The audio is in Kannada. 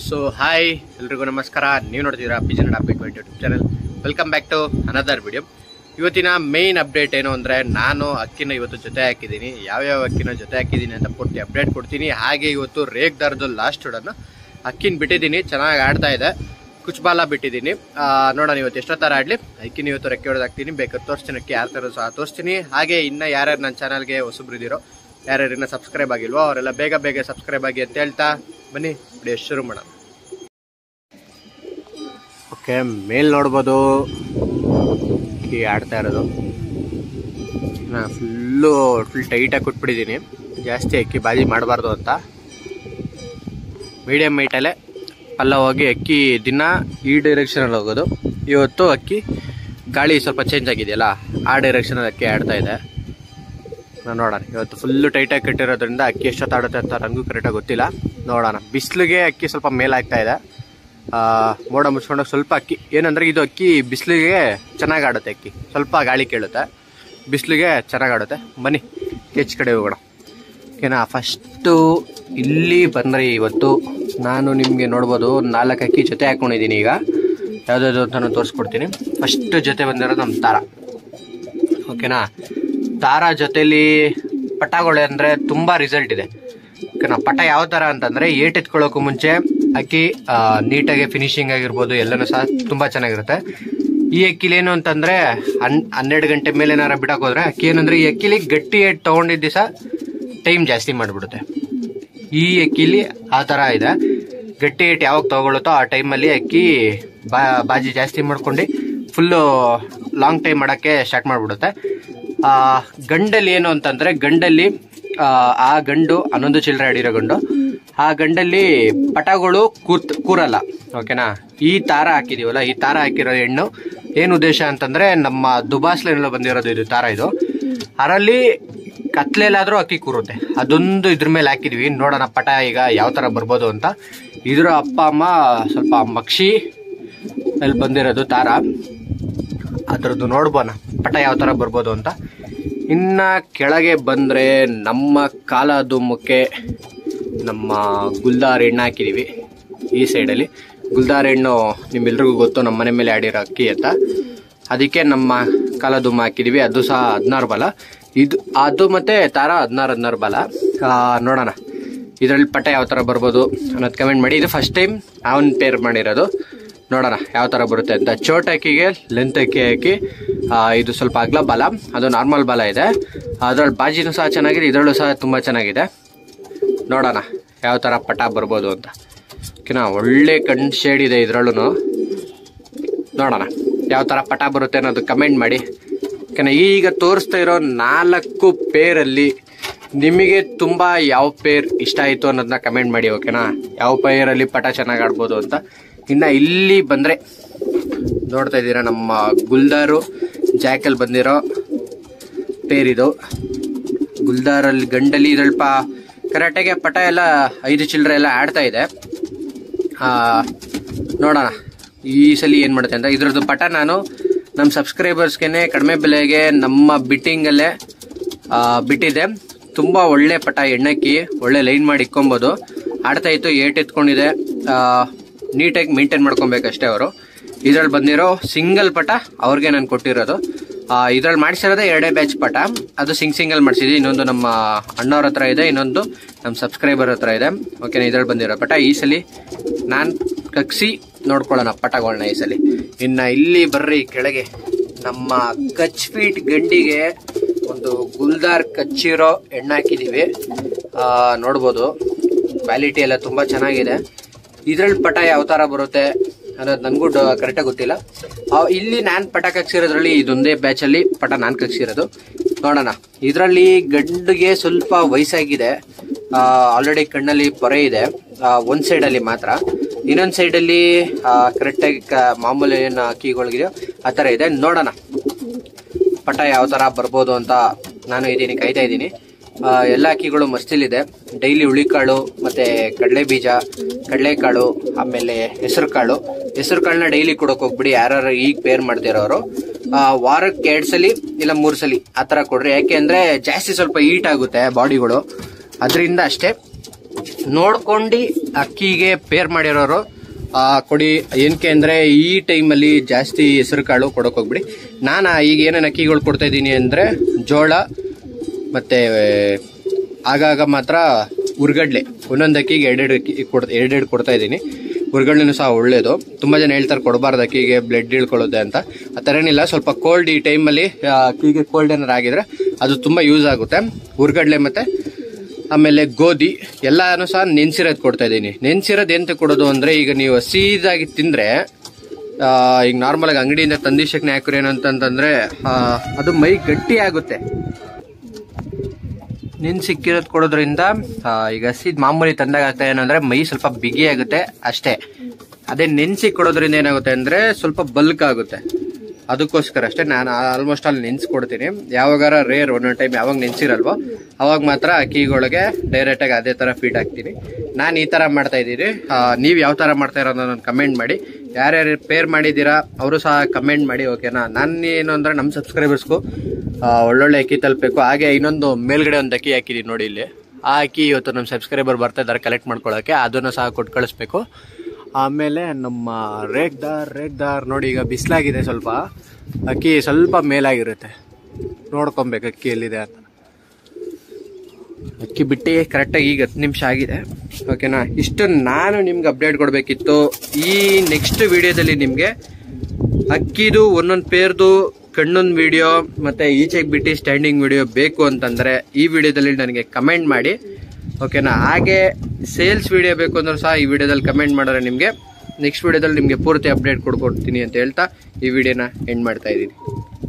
ಸೊ ಹಾಯ್ ಎಲ್ರಿಗೂ ನಮಸ್ಕಾರ ನೀವು ನೋಡ್ತಿದ್ದೀರಾ pigeon update YouTube channel welcome back to another video ಇವತ್ತಿನ ಮೇನ್ ಅಪ್ಡೇಟ್ ಏನು ಅಂದರೆ ನಾನು ಅಕ್ಕಿನ ಇವತ್ತು ಜೊತೆ ಹಾಕಿದ್ದೀನಿ ಯಾವ್ಯಾವ ಅಕ್ಕಿನ ಜೊತೆ ಹಾಕಿದ್ದೀನಿ ಅಂತ ಪೂರ್ತಿ ಅಪ್ಡೇಟ್ ಕೊಡ್ತೀನಿ ಹಾಗೆ ಇವತ್ತು ರೇಗ್ ದಾರದ್ದು ಲಾಸ್ಟ್ ಹುಡನ್ನು ಅಕ್ಕಿನ ಬಿಟ್ಟಿದ್ದೀನಿ ಚೆನ್ನಾಗಿ ಆಡ್ತಾ ಇದೆ ಕುಚ್ಬಾಲ ಬಿಟ್ಟಿದ್ದೀನಿ ಆ, ನೋಡೋಣ ಇವತ್ತು ಎಷ್ಟೋ ಥರ ಆಡಲಿ ಅಕ್ಕಿನ ಇವತ್ತು ರೆಕ್ಕೆ ಹೊಡೆದು ಹಾಕ್ತೀನಿ ಬೇಕಾದ್ರೆ ತೋರಿಸ್ತೀನಿ ಅಕ್ಕಿ ಯಾರ ಥರ ಸಹ ತೋರಿಸ್ತೀನಿ ಹಾಗೆ ಇನ್ನು ಯಾರ್ಯಾರು ನನ್ನ ಚಾನಲ್ಗೆ ಹೊಸಬ್ರಿದ್ದೀರೋ ಯಾರ್ಯಾರು ಇನ್ನೂ ಸಬ್ಸ್ಕ್ರೈಬ್ ಆಗಿಲ್ವೋ ಅವರೆಲ್ಲ ಬೇಗ ಬೇಗ ಸಬ್ಸ್ಕ್ರೈಬ್ ಆಗಿ ಅಂತ ಹೇಳ್ತಾ ಬನ್ನಿ ವಿಡಿಯೋ ಶುರು ಮಾಡೋಣ ಓಕೆ ಮೇಲ್ ನೋಡ್ಬೋದು ಅಕ್ಕಿ ಆಡ್ತಾ ಇರೋದು ನಾ ಫುಲ್ಲು ಫುಲ್ ಟೈಟಾಗಿ ಕೊಟ್ಬಿಟ್ಟಿದ್ದೀನಿ ಜಾಸ್ತಿ ಅಕ್ಕಿ ಬಾಜಿ ಮಾಡಬಾರ್ದು ಅಂತ ಮೀಡಿಯಮ್ ಮೈಟಲ್ಲೇ ಅಲ್ಲ ಹೋಗಿ ಅಕ್ಕಿ ದಿನ ಈ ಡೈರೆಕ್ಷನಲ್ಲಿ ಹೋಗೋದು ಇವತ್ತು ಅಕ್ಕಿ ಗಾಳಿ ಸ್ವಲ್ಪ ಚೇಂಜ್ ಆಗಿದೆಯಲ್ಲ ಆ ಡೈರೆಕ್ಷನಲ್ಲಿ ಅಕ್ಕಿ ಆಡ್ತಾ ಇದೆ ನಾನು ನೋಡೋಣ ಇವತ್ತು ಫುಲ್ಲು ಟೈಟಾಗಿ ಕಟ್ಟಿರೋದ್ರಿಂದ ಅಕ್ಕಿ ಎಷ್ಟೊತ್ತು ಆಡುತ್ತೆ ಅಂತ ನನಗೂ ಕರೆಕ್ಟಾಗಿ ಗೊತ್ತಿಲ್ಲ ನೋಡೋಣ ಬಿಸಿಲಿಗೆ ಅಕ್ಕಿ ಸ್ವಲ್ಪ ಮೇಲಾಗ್ತಾ ಇದೆ ಆ, ಮೋಡ ಮುಚ್ಕೊಂಡಾಗ ಸ್ವಲ್ಪ ಅಕ್ಕಿ ಏನಂದ್ರೆ ಇದು ಅಕ್ಕಿ ಬಿಸಿಲಿಗೆ ಚೆನ್ನಾಗಿ ಆಡುತ್ತೆ ಅಕ್ಕಿ ಸ್ವಲ್ಪ ಗಾಳಿ ಕೇಳುತ್ತೆ ಬಿಸಿಲಿಗೆ ಚೆನ್ನಾಗಿ ಆಡುತ್ತೆ ಬನ್ನಿ ಕೆಚ್ ಕಡೆ ಹೋಗೋಣ ಓಕೆನಾ ಫಸ್ಟು ಇಲ್ಲಿ ಬಂದರೆ ಇವತ್ತು ನಾನು ನಿಮಗೆ ನೋಡ್ಬೋದು ನಾಲ್ಕು ಅಕ್ಕಿ ಜೊತೆ ಹಾಕೊಂಡಿದ್ದೀನಿ ಈಗ ಯಾವುದಾದ್ರು ಅಂತ ನಾನು ತೋರಿಸ್ಕೊಡ್ತೀನಿ ಫಸ್ಟ್ ಜೊತೆ ಬಂದಿರೋದು ನಮ್ಮ ತಾರ ಓಕೆನಾ ತಾರ ಜೊತೆಲಿ ಪಟಗಳು ಅಂದರೆ ತುಂಬ ರಿಸಲ್ಟ್ ಇದೆ ಓಕೆನಾ ಪಟ ಯಾವ ಥರ ಅಂತಂದರೆ ಏಟ್ ಎತ್ಕೊಳ್ಳೋಕ್ಕೂ ಮುಂಚೆ ಅಕ್ಕಿ ಆ, ನೀಟಾಗಿ ಫಿನಿಶಿಂಗ್ ಆಗಿರ್ಬೋದು ಎಲ್ಲನೂ ಸಹ ತುಂಬ ಚೆನ್ನಾಗಿರುತ್ತೆ ಈ ಅಕ್ಕಿಲಿ ಏನು ಅಂತಂದರೆ ಹನ್ ಹನ್ನೆರಡು ಗಂಟೆ ಮೇಲೆ ಏನಾರ ಬಿಡಕ್ಕೆ ಹೋದ್ರೆ ಅಕ್ಕಿ ಏನಂದ್ರೆ ಈ ಅಕ್ಕಿಲಿ ಗಟ್ಟಿ ಏಟ್ ತೊಗೊಂಡಿದ್ದ ದಿವಸ ಟೈಮ್ ಜಾಸ್ತಿ ಮಾಡಿಬಿಡುತ್ತೆ ಈ ಅಕ್ಕಿಲಿ ಆ ಥರ ಇದೆ ಗಟ್ಟಿ ಏಟ್ ಯಾವಾಗ ತಗೊಳುತ್ತೋ ಆ ಟೈಮಲ್ಲಿ ಅಕ್ಕಿ ಬಾ ಬಾಜಿ ಜಾಸ್ತಿ ಮಾಡ್ಕೊಂಡು ಫುಲ್ಲು ಲಾಂಗ್ ಟೈಮ್ ಮಾಡೋಕ್ಕೆ ಸ್ಟಾರ್ಟ್ ಮಾಡಿಬಿಡುತ್ತೆ ಆ, ಗಂಡಲ್ಲಿ ಏನು ಅಂತಂದರೆ ಗಂಡಲ್ಲಿ ಆ, ಆ ಗಂಡು ಹನ್ನೊಂದು ಚಿಲ್ಲರೆ ಆಡಿರೋ ಗಂಡು ಆ ಗಂಡಲ್ಲಿ ಪಟಗಳು ಕೂತ್ ಕೂರಲ್ಲ ಓಕೆನಾ ಈ ತಾರ ಹಾಕಿದೀವಲ್ಲ ಈ ತಾರ ಹಾಕಿರೋ ಹೆಣ್ಣು ಏನು ಉದ್ದೇಶ ಅಂತಂದ್ರೆ ನಮ್ಮ ದುಬಾಸ್ಲೆಲ್ಲ ಬಂದಿರೋದು ಇದು ತಾರ ಇದು ಅದರಲ್ಲಿ ಕತ್ಲೆಲ್ಲಾದ್ರೂ ಅಕ್ಕಿ ಕೂರುತ್ತೆ ಅದೊಂದು ಇದ್ರ ಮೇಲೆ ಹಾಕಿದ್ವಿ ನೋಡೋಣ ಪಟ ಈಗ ಯಾವ ತರ ಬರ್ಬೋದು ಅಂತ ಇದ್ರ ಅಪ್ಪ ಅಮ್ಮ ಸ್ವಲ್ಪ ಮಕ್ಷಿ ಅಲ್ಲಿ ಬಂದಿರೋದು ತಾರ ಅದ್ರದ್ದು ನೋಡ್ಬೋಣ ಪಟ ಯಾವ ತರ ಬರ್ಬೋದು ಅಂತ ಇನ್ನ ಕೆಳಗೆ ಬಂದ್ರೆ ನಮ್ಮ ಕಾಲದುಮ್ಮಕ್ಕೆ ನಮ್ಮ ಗುಲ್ದಾರ್ ಎಣ್ಣೆ ಹಾಕಿದೀವಿ ಈ ಸೈಡಲ್ಲಿ ಗುಲ್ದಾರ್ ಹೆಣ್ಣು ನಿಮ್ಮೆಲ್ರಿಗೂ ಗೊತ್ತು ನಮ್ಮ ಮನೆ ಮೇಲೆ ಆಡಿರೋ ಅಕ್ಕಿ ಅಂತ ಅದಕ್ಕೆ ನಮ್ಮ ಕಾಲದುಮ್ಮ ಹಾಕಿದೀವಿ ಅದು ಸಹ ಹದಿನಾರು ಬಲ ಇದು ಅದು ಮತ್ತೆ ತಾರ ಹದಿನಾರು ಹದಿನಾರು ಬಲ ಆ, ನೋಡೋಣ ಇದರಲ್ಲಿ ಪಟ ಯಾವ ಥರ ಬರ್ಬೋದು ಅನ್ನೋದು ಕಮೆಂಟ್ ಮಾಡಿ ಇದು ಫಸ್ಟ್ ಟೈಮ್ ಅವನ್ ಪೇರ್ ಮಾಡಿರೋದು ನೋಡೋಣ ಯಾವ ಥರ ಬರುತ್ತೆ ಅಂತ ಚೋಟ್ ಅಕ್ಕಿಗೆ ಲೆಂತ್ ಅಕ್ಕಿ ಹಾಕಿ ಆ, ಇದು ಸ್ವಲ್ಪ ಅಗ್ಲ ಬಲ ಅದು ನಾರ್ಮಲ್ ಬಲ ಇದೆ ಅದ್ರಲ್ಲಿ ಬಾಜಿನೂ ಸಹ ಚೆನ್ನಾಗಿದೆ ಇದರಲ್ಲೂ ಸಹ ತುಂಬ ಚೆನ್ನಾಗಿದೆ ನೋಡೋಣ ಯಾವ ಥರ ಪಟ ಬರ್ಬೋದು ಅಂತ ಓಕೆನಾ ಒಳ್ಳೆ ಕಣ್ ಶೇಡ್ ಇದೆ ಇದರಲ್ಲೂ ನೋಡೋಣ ಯಾವ ಥರ ಪಟ ಬರುತ್ತೆ ಅನ್ನೋದು ಕಮೆಂಟ್ ಮಾಡಿ ಓಕೆನಾ ಈಗ ತೋರಿಸ್ತಾ ಇರೋ ನಾಲ್ಕು ಪೇರಲ್ಲಿ ನಿಮಗೆ ತುಂಬ ಯಾವ ಪೇರ್ ಇಷ್ಟ ಆಯಿತು ಅನ್ನೋದನ್ನ ಕಮೆಂಟ್ ಮಾಡಿ ಓಕೆನಾ ಯಾವ ಪೇರಲ್ಲಿ ಪಟ ಚೆನ್ನಾಗಿ ಆಡ್ಬೋದು ಅಂತ ಇನ್ನು ಇಲ್ಲಿ ಬಂದರೆ ನೋಡ್ತಾ ಇದ್ದೀರಾ ನಮ್ಮ ಗುಲ್ದಾರು ಜಾಕಲ್ಲಿ ಬಂದಿರೋ ಪೇರಿದು ಗುಲ್ದಾರಲ್ಲಿ ಗಂಡಲ್ಲಿ ಸ್ವಲ್ಪ ಕರೆಕ್ಟಾಗಿ ಪಟ ಎಲ್ಲ ಐದು ಚಿಲ್ಲರೆ ಎಲ್ಲ ಆಡ್ತಾ ಇದೆ ಆ, ನೋಡೋಣ ಈ ಸಲ ಏನು ಮಾಡುತ್ತೆ ಅಂತ ಇದ್ರದ್ದು ಪಟ ನಾನು ನಮ್ಮ ಸಬ್ಸ್ಕ್ರೈಬರ್ಸ್ಗೆ ಕಡಿಮೆ ಬೆಲೆಗೆ ನಮ್ಮ ಬಿಟ್ಟಿಂಗಲ್ಲೇ ಆ, ಬಿಟ್ಟಿದ್ದೆ ತುಂಬ ಒಳ್ಳೆ ಪಟ ಎಣ್ಣಕ್ಕಿ ಒಳ್ಳೆ ಲೈನ್ ಮಾಡಿ ಇಕ್ಕೊಬೋದು ಆಡ್ತಾ ಇತ್ತು ಏಟ್ ಎತ್ಕೊಂಡಿದೆ ನೀಟಾಗಿ ಮೇಂಟೈನ್ ಮಾಡ್ಕೊಬೇಕಷ್ಟೇ ಅವರು ಇದ್ರಲ್ಲಿ ಬಂದಿರೋ ಸಿಂಗಲ್ ಪಟ ಅವ್ರಿಗೆ ನಾನು ಕೊಟ್ಟಿರೋದು ಇದ್ರಲ್ಲಿ ಮಾಡಿಸಿರೋದೇ ಎರಡೇ ಬ್ಯಾಚ್ ಪಟ ಅದು ಸಿಂಗ್ ಸಿಂಗಲ್ ಮಾಡಿಸಿದ್ವಿ ಇನ್ನೊಂದು ನಮ್ಮ ಅಣ್ಣವ್ರ ಹತ್ರ ಇದೆ ಇನ್ನೊಂದು ನಮ್ಮ ಸಬ್ಸ್ಕ್ರೈಬರ್ ಹತ್ರ ಇದೆ ಓಕೆನಾ ಇದ್ರಲ್ಲಿ ಬಂದಿರೋ ಪಟ ಈ ಸಲ ನಾನು ಕಗ್ಸಿ ನೋಡ್ಕೊಳ್ಳೋಣ ಪಟಗಳನ್ನ ಈ ಸಲ ಇನ್ನು ಇಲ್ಲಿ ಬರ್ರಿ ಕೆಳಗೆ ನಮ್ಮ ಕಚ್ ಫೀಟ್ ಗಂಡಿಗೆ ಒಂದು ಗುಲ್ದಾರ್ ಕಚ್ಚಿರೋ ಎಣ್ಣೆ ಹಾಕಿದೀವಿ ಆ, ನೋಡ್ಬೋದು ಕ್ವಾಲಿಟಿ ಎಲ್ಲ ತುಂಬ ಚೆನ್ನಾಗಿದೆ ಇದ್ರಲ್ಲಿ ಪಟ ಯಾವ ಥರ ಬರುತ್ತೆ ಅನ್ನೋದು ನನಗೂ ಕರೆಕ್ಟಾಗಿ ಗೊತ್ತಿಲ್ಲ ಆ, ಇಲ್ಲಿ ನಾನು ಪಟ ಕಗ್ಸಿರೋದ್ರಲ್ಲಿ ಇದೊಂದೇ ಬ್ಯಾಚಲ್ಲಿ ಪಟ ನಾನು ಕಗ್ಸಿರೋದು ನೋಡೋಣ ಇದರಲ್ಲಿ ಗಂಡಿಗೆ ಸ್ವಲ್ಪ ವಯಸ್ಸಾಗಿದೆ ಆಲ್ರೆಡಿ ಕಣ್ಣಲ್ಲಿ ಪೊರೆ ಇದೆ ಆ, ಒಂದ್ ಸೈಡಲ್ಲಿ ಮಾತ್ರ ಇನ್ನೊಂದ್ ಸೈಡಲ್ಲಿ ಕರೆಕ್ಟಾಗಿ ಮಾಮೂಲಿ ಏನು ಕೀಗಳಿದೆಯೋ ಆ ಥರ ಇದೆ ನೋಡೋಣ ಪಟ ಯಾವ ಥರ ಬರ್ಬೋದು ಅಂತ ನಾನು ಇದೀನಿ ಕಾಯ್ತಾ ಇದ್ದೀನಿ ಆ, ಎಲ್ಲ ಅಕ್ಕಿಗಳು ಮಸ್ತಿಲಿದೆ ಡೈಲಿ ಹುಳಿಕಾಳು ಮತ್ತೆ ಕಡಲೆ ಬೀಜ ಕಡಲೆಕಾಳು ಆಮೇಲೆ ಹೆಸರು ಕಾಳು ಹೆಸರು ಕಾಳನ್ನ ಡೈಲಿ ಕೊಡೋಕೆ ಹೋಗ್ಬಿಡಿ ಯಾರು ಈಗ ಪೇರ್ ಮಾಡ್ತಿರೋರು ಆ, ವಾರಕ್ಕೆ ಎರಡು ಸಲ ಇಲ್ಲ ಮೂರು ಸಲ ಆ ಥರ ಕೊಡ್ರಿ ಯಾಕೆ ಅಂದರೆ ಜಾಸ್ತಿ ಸ್ವಲ್ಪ ಹೀಟ್ ಆಗುತ್ತೆ ಬಾಡಿಗಳು ಅದರಿಂದ ಅಷ್ಟೇ ನೋಡ್ಕೊಂಡು ಅಕ್ಕಿಗೆ ಪೇರ್ ಮಾಡಿರೋರು ಆ, ಕೊಡಿ ಏನಕ್ಕೆ ಅಂದರೆ ಈ ಟೈಮಲ್ಲಿ ಜಾಸ್ತಿ ಹೆಸರು ಕಾಳು ಕೊಡೋಕೆ ಹೋಗ್ಬಿಡಿ ನಾನು ಈಗ ಏನೇನು ಅಕ್ಕಿಗಳು ಕೊಡ್ತಾ ಇದ್ದೀನಿ ಅಂದರೆ ಜೋಳ ಮತ್ತು ಆಗಾಗ ಮಾತ್ರ ಉರ್ಗಡ್ಲೆ ಒಂದೊಂದು ಅಕ್ಕಿಗೆ ಎರಡೆರಡು ಅಕ್ಕಿ ಕೊಡ್ ಎರಡೆರಡು ಕೊಡ್ತಾ ಇದ್ದೀನಿ ಉರ್ಗಡ್ಲೆನೂ ಸಹ ಒಳ್ಳೇದು ತುಂಬ ಜನ ಹೇಳ್ತಾರೆ ಕೊಡಬಾರ್ದು ಅಕ್ಕಿಗೆ ಬ್ಲಡ್ ಇಳ್ಕೊಳ್ಳುತ್ತೆ ಅಂತ ಆ ಥರ ಏನಿಲ್ಲ ಸ್ವಲ್ಪ ಕೋಲ್ಡ್ ಈ ಟೈಮಲ್ಲಿ ಅಕ್ಕಿಗೆ ಕೋಲ್ಡ್ ಏನಾರು ಆಗಿದ್ರೆ ಅದು ತುಂಬ ಯೂಸ್ ಆಗುತ್ತೆ ಉರ್ಗಡ್ಲೆ ಮತ್ತು ಆಮೇಲೆ ಗೋಧಿ ಎಲ್ಲಾನು ಸಹ ನೆನ್ಸಿರೋದು ಕೊಡ್ತಾ ಇದ್ದೀನಿ ನೆನ್ಸಿರೋದು ಎಂತ ಕೊಡೋದು ಅಂದ್ರೆ ಈಗ ನೀವು ಹಸಿದಾಗಿ ತಿಂದ್ರೆ ಆ, ಈಗ ನಾರ್ಮಲ್ ಆಗಿ ಅಂಗಡಿಯಿಂದ ತಂದಿಶಕ್ನೆ ಹಾಕಿರಿ ಏನಂತಂದ್ರೆ ಆ, ಅದು ಮೈ ಗಟ್ಟಿ ಆಗುತ್ತೆ ನೆನ್ಸಿಕ್ಕಿರೋದು ಕೊಡೋದ್ರಿಂದ ಆ, ಈಗ ಹಸಿದ್ ಮಾಮೂಲಿ ತಂದಾಗ ಆಗ್ತಾ ಏನಂದ್ರೆ ಮೈ ಸ್ವಲ್ಪ ಬಿಗಿ ಆಗುತ್ತೆ ಅಷ್ಟೇ ಅದೇ ನೆನ್ಸಿ ಕೊಡೋದ್ರಿಂದ ಏನಾಗುತ್ತೆ ಅಂದ್ರೆ ಸ್ವಲ್ಪ ಬಲ್ಕ್ ಆಗುತ್ತೆ ಅದಕ್ಕೋಸ್ಕರ ಅಷ್ಟೇ ನಾನು ಆಲ್ಮೋಸ್ಟ್ ಅಲ್ಲಿ ನೆನ್ಸ್ಕೊಡ್ತೀನಿ ಯಾವಾಗಾರ ರೇರ್ ಒಂದೊಂದು ಟೈಮ್ ಯಾವಾಗ ನೆನ್ಸಿರಲ್ವೋ ಅವಾಗ ಮಾತ್ರ ಅಕ್ಕಿಗಳಿಗೆ ಡೈರೆಕ್ಟಾಗಿ ಅದೇ ಥರ ಫೀಡ್ ಹಾಕ್ತೀನಿ ನಾನು ಈ ಥರ ಮಾಡ್ತಾ ಇದ್ದೀನಿ ನೀವು ಯಾವ ಥರ ಮಾಡ್ತಾ ಇರೋದು ನನ್ನ ಕಮೆಂಟ್ ಮಾಡಿ ಯಾರ್ಯಾರು ಪೇರ್ ಮಾಡಿದ್ದೀರಾ ಅವರು ಸಹ ಕಮೆಂಟ್ ಮಾಡಿ ಓಕೆನಾ ನಾನು ಏನು ಅಂದರೆ ನಮ್ಮ ಸಬ್ಸ್ಕ್ರೈಬರ್ಸ್ಗೂ ಒಳ್ಳೊಳ್ಳೆ ಅಕ್ಕಿ ತಲುಪಬೇಕು ಹಾಗೆ ಇನ್ನೊಂದು ಮೇಲ್ಗಡೆ ಒಂದು ಅಕ್ಕಿ ಹಾಕಿದ್ದೀನಿ ನೋಡಿ ಇಲ್ಲಿ ಆ ಅಕ್ಕಿ ಇವತ್ತು ನಮ್ಮ ಸಬ್ಸ್ಕ್ರೈಬರ್ ಬರ್ತಾ ಇದ್ದಾರೆ ಕಲೆಕ್ಟ್ ಮಾಡ್ಕೊಳ್ಳೋಕೆ ಅದನ್ನು ಸಹ ಕೊಟ್ಟು ಕಳಿಸ್ಬೇಕು ಆಮೇಲೆ ನಮ್ಮ ರೇಗ್ದಾರ್ ರೇಗ್ದಾರ್ ನೋಡಿ ಈಗ ಬಿಸಿಲಾಗಿದೆ ಸ್ವಲ್ಪ ಅಕ್ಕಿ ಸ್ವಲ್ಪ ಮೇಲಾಗಿರುತ್ತೆ ನೋಡ್ಕೊಬೇಕು ಅಕ್ಕಿ ಎಲ್ಲಿದೆ ಅಂತ ಅಕ್ಕಿ ಬಿಟ್ಟು ಕರೆಕ್ಟಾಗಿ ಈಗ ಹತ್ತು ನಿಮಿಷ ಆಗಿದೆ ಓಕೆನಾ ಇಷ್ಟು ನಾನು ನಿಮ್ಗೆ ಅಪ್ಡೇಟ್ ಕೊಡಬೇಕಿತ್ತು ಈ ನೆಕ್ಸ್ಟ್ ವಿಡಿಯೋದಲ್ಲಿ ನಿಮಗೆ ಅಕ್ಕಿದು ಒಂದೊಂದು ಪೇರ್ದು ಕಣ್ಣೊಂದು ವಿಡಿಯೋ ಮತ್ತೆ ಈಚೆಗೆ ಬಿಟ್ಟು ಸ್ಟ್ಯಾಂಡಿಂಗ್ ವಿಡಿಯೋ ಬೇಕು ಅಂತಂದ್ರೆ ಈ ವಿಡಿಯೋದಲ್ಲಿ ನನಗೆ ಕಮೆಂಟ್ ಮಾಡಿ ಓಕೆನಾ ಹಾಗೆ ಸೇಲ್ಸ್ ವಿಡಿಯೋ ಬೇಕು ಅಂದ್ರೂ ಸಹ ಈ ವಿಡಿಯೋದಲ್ಲಿ ಕಮೆಂಟ್ ಮಾಡಿದ್ರೆ ನಿಮಗೆ ನೆಕ್ಸ್ಟ್ ವಿಡಿಯೋದಲ್ಲಿ ನಿಮಗೆ ಪೂರ್ತಿ ಅಪ್ಡೇಟ್ ಕೊಡ್ಕೊಡ್ತೀನಿ ಅಂತ ಹೇಳ್ತಾ ಈ ವಿಡಿಯೋನ ಎಂಡ್ ಮಾಡ್ತಾ ಇದ್ದೀನಿ